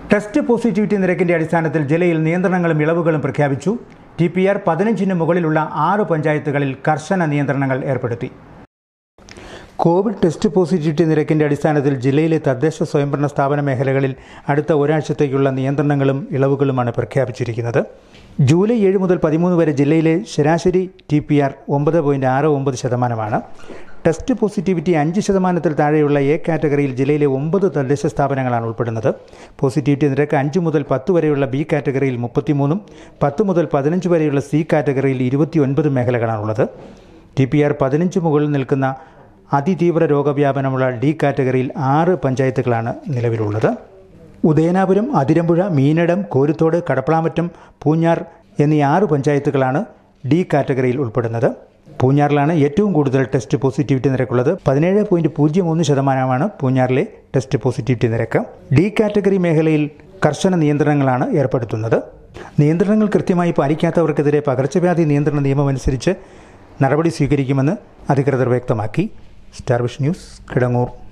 test positivity നിരക്കിന്റെ അടിസ്ഥാനത്തിൽ ജില്ലയിൽ നിയന്ത്രണങ്ങളും ഇളവുകളും പ്രഖ്യാപിച്ചു ടി പി ആർ പതിനഞ്ചിന് മുകളിലുള്ള ആറ് പഞ്ചായത്തുകളിൽ കർശന നിയന്ത്രണങ്ങൾ ഏർപ്പെടുത്തി കോവിഡ് ടെസ്റ്റ് പോസിറ്റിവിറ്റി നിരക്കിന്റെ അടിസ്ഥാനത്തിൽ ജില്ലയിലെ തദ്ദേശ സ്വയംഭരണ സ്ഥാപന മേഖലകളിൽ അടുത്ത ഒരാഴ്ചത്തേക്കുള്ള നിയന്ത്രണങ്ങളും ഇളവുകളുമാണ് പ്രഖ്യാപിച്ചിരിക്കുന്നത് ജൂലൈ ഏഴ് മുതൽ പതിമൂന്ന് വരെ ജില്ലയിലെ ശരാശരി ടി പി ആർ ഒമ്പത് പോയിൻറ്റ് ആറ് ഒമ്പത് ശതമാനമാണ് ടെസ്റ്റ് പോസിറ്റിവിറ്റി അഞ്ച് ശതമാനത്തിൽ താഴെയുള്ള എ കാറ്റഗറിയിൽ ജില്ലയിലെ ഒമ്പത് തദ്ദേശ സ്ഥാപനങ്ങളാണ് ഉൾപ്പെടുന്നത് പോസിറ്റിവിറ്റി നിരക്ക് അഞ്ച് മുതൽ പത്ത് വരെയുള്ള ബി കാറ്റഗറിയിൽ മുപ്പത്തിമൂന്നും പത്ത് മുതൽ പതിനഞ്ച് വരെയുള്ള സി കാറ്റഗറിയിൽ ഇരുപത്തിയൊൻപത് മേഖലകളാണുള്ളത് ടി പി ആർ പതിനഞ്ച് മുകളിൽ നിൽക്കുന്ന അതിതീവ്ര രോഗവ്യാപനമുള്ള ഡി കാറ്റഗറിയിൽ ആറ് പഞ്ചായത്തുകളാണ് നിലവിലുള്ളത് ഉദയനാപുരം അതിരമ്പുഴ മീനടം കോരുത്തോട് കടപ്പളാമറ്റം പൂഞ്ഞാർ എന്നീ ആറ് പഞ്ചായത്തുകളാണ് ഡി കാറ്റഗറിയിൽ ഉൾപ്പെടുന്നത് പൂഞ്ഞാറിലാണ് ഏറ്റവും കൂടുതൽ ടെസ്റ്റ് പോസിറ്റിവിറ്റി നിരക്കുള്ളത് പതിനേഴ് പോയിന്റ് പൂജ്യം ഒന്ന് ശതമാനമാണ് പൂഞ്ഞാറിലെ ടെസ്റ്റ് പോസിറ്റിവിറ്റി നിരക്ക് ഡി കാറ്റഗറി മേഖലയിൽ കർശന നിയന്ത്രണങ്ങളാണ് ഏർപ്പെടുത്തുന്നത് നിയന്ത്രണങ്ങൾ കൃത്യമായി പാലിക്കാത്തവർക്കെതിരെ പകർച്ചവ്യാധി നിയന്ത്രണ നിയമം അനുസരിച്ച് നടപടി സ്വീകരിക്കുമെന്ന് അധികൃതർ വ്യക്തമാക്കി സ്റ്റാർ വിഷൻ ന്യൂസ് കിടങ്ങൂർ